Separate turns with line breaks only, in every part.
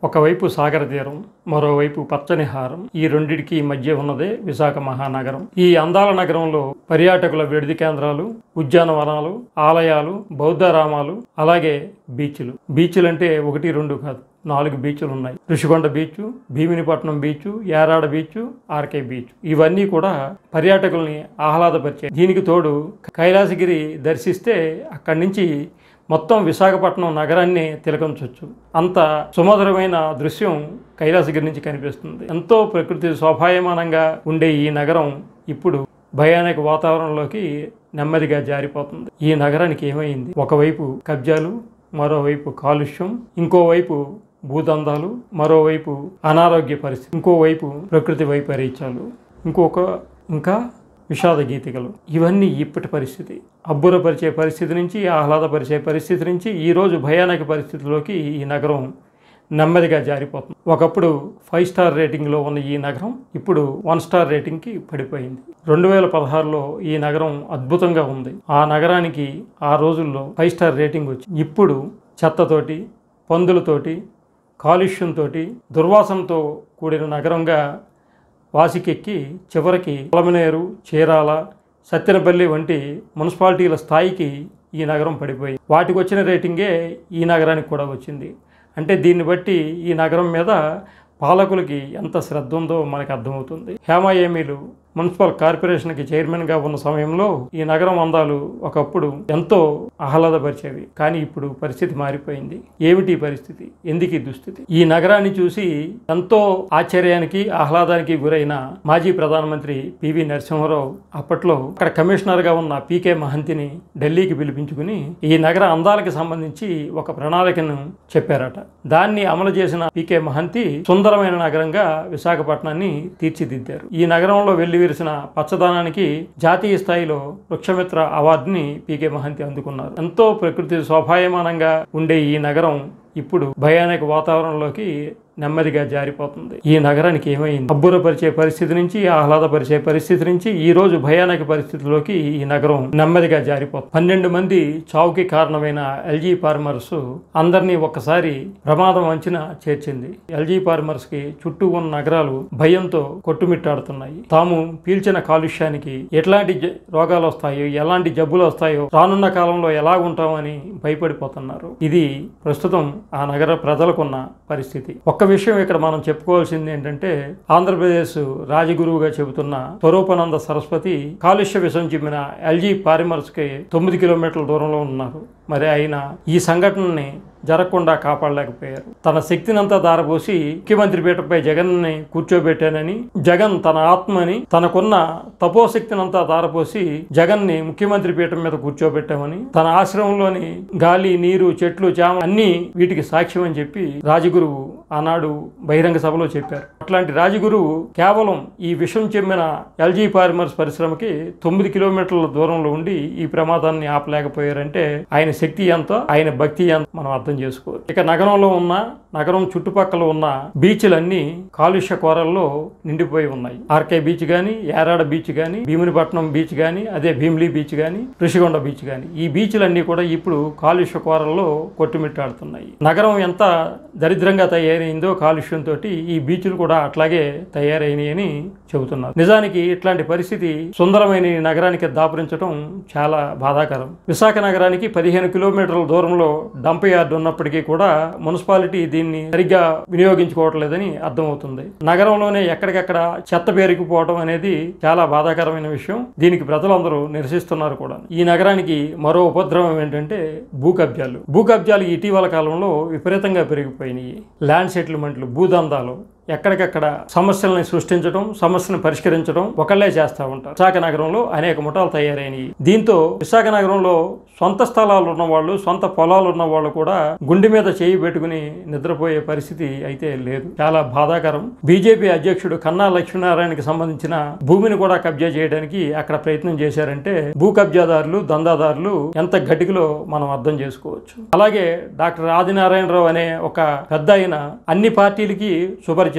ఒకవైపు సాగర తీరం మరోవైపు పచ్చని హారం ఈ రెండిటికి మధ్య ఉన్నదే విశాఖ మహానగరం ఈ అందాల నగరంలో పర్యాటకుల విడిది కేంద్రాలు ఉద్యానవనాలు ఆలయాలు బౌద్ధరామాలు అలాగే బీచ్లు బీచ్లు అంటే ఒకటి రెండు కాదు నాలుగు బీచ్లు ఉన్నాయి Rushikonda beach Bheemunipatnam beach Yarada beach RK beach ఇవన్నీ కూడా పర్యాటకుల్ని ఆహ్లాదపరిచే దీనికి తోడు కైలాసగిరి దర్శిస్తే అక్కడి నుంచి మొత్తం విశాఖపట్నం నగరాన్ని తిలకించవచ్చు అంత సుమధురమైన దృశ్యం కైలాసగిరి నుంచి కనిపిస్తుంది ఎంతో ప్రకృతి శోభాయమానంగా ఉండే ఈ నగరం ఇప్పుడు భయానక వాతావరణంలోకి నెమ్మదిగా జారిపోతుంది ఈ నగరానికి ఏమైంది ఒకవైపు కబ్జాలు మరోవైపు కాలుష్యం ఇంకోవైపు భూదందాలు మరోవైపు అనారోగ్య పరిస్థితి ఇంకోవైపు ప్రకృతి వైపరీత్యాలు ఇంకొక ఇంకా విషాద గీతికలు ఇవన్నీ ఇప్పటి పరిస్థితి అబ్బురపరిచే పరిస్థితి నుంచి ఆహ్లాదపరిచే పరిస్థితి నుంచి ఈరోజు భయానక పరిస్థితిలోకి ఈ నగరం నెమ్మదిగా జారిపోతుంది ఒకప్పుడు ఫైవ్ స్టార్ రేటింగ్లో ఉన్న ఈ నగరం ఇప్పుడు వన్ స్టార్ రేటింగ్కి పడిపోయింది రెండు వేల పదహారులో ఈ నగరం అద్భుతంగా ఉంది ఆ నగరానికి ఆ రోజుల్లో ఫైవ్ స్టార్ రేటింగ్ వచ్చింది ఇప్పుడు చెత్తతోటి పందులతోటి కాలుష్యంతో దుర్వాసనతో కూడిన నగరంగా వాసికెక్కి చివరికి పొలమనేరు చీరాల సత్తెనపల్లి వంటి మున్సిపాలిటీల స్థాయికి ఈ నగరం పడిపోయి వాటికి వచ్చిన రేటింగే ఈ నగరానికి కూడా వచ్చింది అంటే దీన్ని బట్టి ఈ నగరం మీద పాలకులకి ఎంత శ్రద్ధ ఉందో మనకు అర్థమవుతుంది హేమా ఏమీలు మున్సిపల్ కార్పొరేషన్కి చైర్మన్గా ఉన్న సమయంలో ఈ నగరం అందాలు ఒకప్పుడు ఎంతో ఆహ్లాదపరిచేవి కానీ ఇప్పుడు పరిస్థితి మారిపోయింది ఏమిటి ఈ పరిస్థితి ఎందుకు ఈ దుస్థితి ఈ నగరాన్ని చూసి ఎంతో ఆశ్చర్యానికి ఆహ్లాదానికి గురైన మాజీ ప్రధానమంత్రి పివి నరసింహారావు అప్పట్లో అక్కడ కమిషనర్గా ఉన్న పీకే మహంతిని ఢిల్లీకి పిలిపించుకుని ఈ నగర అందాలకి సంబంధించి ఒక ప్రణాళికను చెప్పారట దాన్ని అమలు చేసిన పీకే మహంతి సుందరమైన నగరంగా విశాఖపట్నాన్ని తీర్చిదిద్దారు ఈ నగరంలో వెళ్లి విరిసిన పచ్చదనానికి జాతీయ స్థాయిలో వృక్షమిత్ర అవార్డుని పీకే మహంతి అందుకున్నారు ఎంతో ప్రకృతి శోభాయమానంగా ఉండే ఈ నగరం ఇప్పుడు భయానక వాతావరణంలోకి నెమ్మదిగా జారిపోతుంది ఈ నగరానికి ఏమైంది అబ్బురపరిచే పరిస్థితి నుంచి ఆహ్లాదపరిచే పరిస్థితి నుంచి ఈ రోజు భయానక పరిస్థితిలోకి ఈ నగరం నెమ్మదిగా జారిపోతుంది పన్నెండు మంది చావుకి కారణమైన ఎల్జీ ఫార్మర్స్ అందరినీ ఒక్కసారి ప్రమాదం అంచిన చేర్చింది ఎల్జీ ఫార్మర్స్ కి చుట్టూ ఉన్న నగరాలు భయంతో కొట్టుమిట్టాడుతున్నాయి తాము పీల్చిన కాలుష్యానికి ఎట్లాంటి జ- రోగాలు వస్తాయో ఎలాంటి జబ్బులు వస్తాయో రానున్న కాలంలో ఎలా ఉంటామని భయపడిపోతున్నారు ఇది ప్రస్తుతం ఆ నగర ప్రజలకున్న పరిస్థితి ఒక్క విషయం ఇక్కడ మనం చెప్పుకోవాల్సింది ఏంటంటే ఆంధ్రప్రదేశ్ రాజగురువుగా చెబుతున్న స్వరూపానంద సరస్వతి కాలుష్య విషం చిమ్మిన ఎల్జీ పారిమర్స్ కి తొమ్మిది కిలోమీటర్ల దూరంలో ఉన్నారు మరి ఆయన ఈ సంఘటనని జరగకుండా కాపాడలేకపోయారు తన శక్తినంతా దారపోసి ముఖ్యమంత్రి పీఠపై జగన్ని కూర్చోబెట్టానని జగన్ తన ఆత్మని తనకున్న తపోశక్తినంతా దారపోసి జగన్ని ముఖ్యమంత్రి పీఠం మీద కూర్చోబెట్టామని తన ఆశ్రమంలోని గాలి నీరు చెట్లు చేమ అన్ని వీటికి సాక్ష్యం అని చెప్పి రాజగురువు ఆనాడు బహిరంగ సభలో చెప్పారు అట్లాంటి రాజగురువు కేవలం ఈ విషం చెమ్మిన ఎల్జీ పారిమర్స్ పరిశ్రమకి తొమ్మిది కిలోమీటర్ల దూరంలో ఉండి ఈ ప్రమాదాన్ని ఆపలేకపోయారంటే ఆయన శక్తి ఎంత ఆయన భక్తి ఎంత మనం అర్థం చేసుకోవచ్చు ఇక నగరంలో ఉన్న నగరం చుట్టుపక్కల ఉన్న బీచ్లన్నీ కాలుష్య కోరల్లో నిండిపోయి ఉన్నాయి ఆర్కే బీచ్ కానీ యారాడ బీచ్ కానీ భీమునిపట్నం బీచ్ కానీ అదే భీమిలీ బీచ్ కానీ ఋషికొండ బీచ్ కానీ ఈ బీచ్లన్నీ కూడా ఇప్పుడు కాలుష్య కోరల్లో కొట్టుమిట్టాడుతున్నాయి నగరం ఎంత దరిద్రంగా తయారైందో కాలుష్యంతో ఈ బీచ్లు కూడా అట్లాగే తయారైనాయని చెబుతున్నారు నిజానికి ఇట్లాంటి పరిస్థితి సుందరమైన ఈ నగరానికి దాపురించడం చాలా బాధాకరం విశాఖ నగరానికి పదిహేను కిలోమీటర్ల దూరంలో డంప్ యార్డ్ ఉన్నప్పటికీ కూడా మున్సిపాలిటీ దీన్ని సరిగ్గా వినియోగించుకోవట్లేదని అర్థమవుతుంది నగరంలోనే ఎక్కడికక్కడ చెత్త పేరుకుపోవడం అనేది చాలా బాధాకరమైన విషయం దీనికి ప్రజలందరూ నిరసిస్తున్నారు కూడా ఈ నగరానికి మరో ఉపద్రవం ఏంటంటే భూ కబ్జాలు భూ కబ్జాలు ఇటీవల కాలంలో విపరీతంగా పెరిగిపోయినాయి ల్యాండ్ సెటిల్మెంట్లు భూదందాలు ఎక్కడికక్కడ సమస్యల్ని సృష్టించడం సమస్యను పరిష్కరించడం ఒకళ్ళే చేస్తూ ఉంటారు విశాఖ నగరంలో అనేక ముఠాలు తయారైనవి దీంతో విశాఖ నగరంలో సొంత స్థలాలు ఉన్న వాళ్ళు సొంత పొలాలు ఉన్న వాళ్ళు కూడా గుండె మీద చేయి పెట్టుకుని నిద్రపోయే పరిస్థితి అయితే లేదు చాలా బాధాకరం బీజేపీ అధ్యక్షుడు కన్నా లక్ష్మీనారాయణకి సంబంధించిన భూమిని కూడా కబ్జా చేయడానికి అక్కడ ప్రయత్నం చేశారంటే భూ కబ్జాదారులు దందాదారులు ఎంత గట్టికలో మనం అర్థం చేసుకోవచ్చు అలాగే డాక్టర్ ఆదినారాయణరావు అనే ఒక పెద్ద ఆయన అన్ని పార్టీలకి సుపరిచితుడు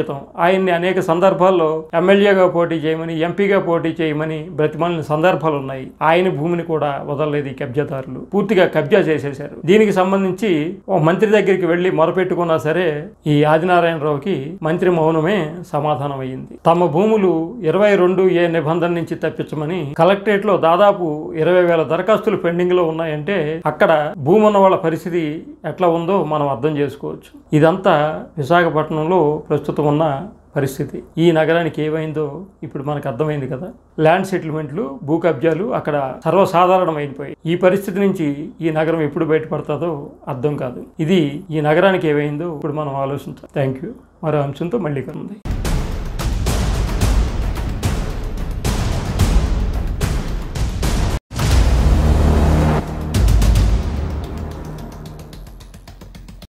సుపరిచితం ఆయన్ని అనేక సందర్భాల్లో ఎమ్మెల్యేగా పోటీ చేయమని ఎంపీగా పోటీ చేయమని బ్రతిమాలిన సందర్భాలు ఉన్నాయి ఆయన భూమిని కూడా వదలలేదు ఈ కబ్జాదారులు పూర్తిగా కబ్జా చేసేశారు దీనికి సంబంధించి ఓ మంత్రి దగ్గరికి వెళ్లి మొరపెట్టుకున్నా సరే ఈ ఆదినారాయణరావుకి మంత్రి మౌనమే సమాధానం అయ్యింది తమ భూములు ఇరవై రెండు ఏ నిబంధన నుంచి తప్పించమని కలెక్టరేట్ లో దాదాపు ఇరవై వేల దరఖాస్తులు పెండింగ్ లో ఉన్నాయంటే అక్కడ భూమి ఉన్న వాళ్ళ పరిస్థితి ఎట్లా ఉందో మనం అర్థం చేసుకోవచ్చు ఇదంతా విశాఖపట్నంలో ప్రస్తుతం ఉన్న పరిస్థితి ఈ నగరానికి ఏమైందో ఇప్పుడు మనకు అర్థమైంది కదా ల్యాండ్ సెటిల్మెంట్లు భూ కబ్జాలు అక్కడ సర్వసాధారణమైపోయాయి ఈ పరిస్థితి నుంచి ఈ నగరం ఎప్పుడు బయటపడుతుందో అర్థం కాదు ఇది ఈ నగరానికి ఏమైందో ఇప్పుడు మనం ఆలోచించాలి థ్యాంక్ యూ మరో అంశంతో మళ్ళీ కలుద్దాం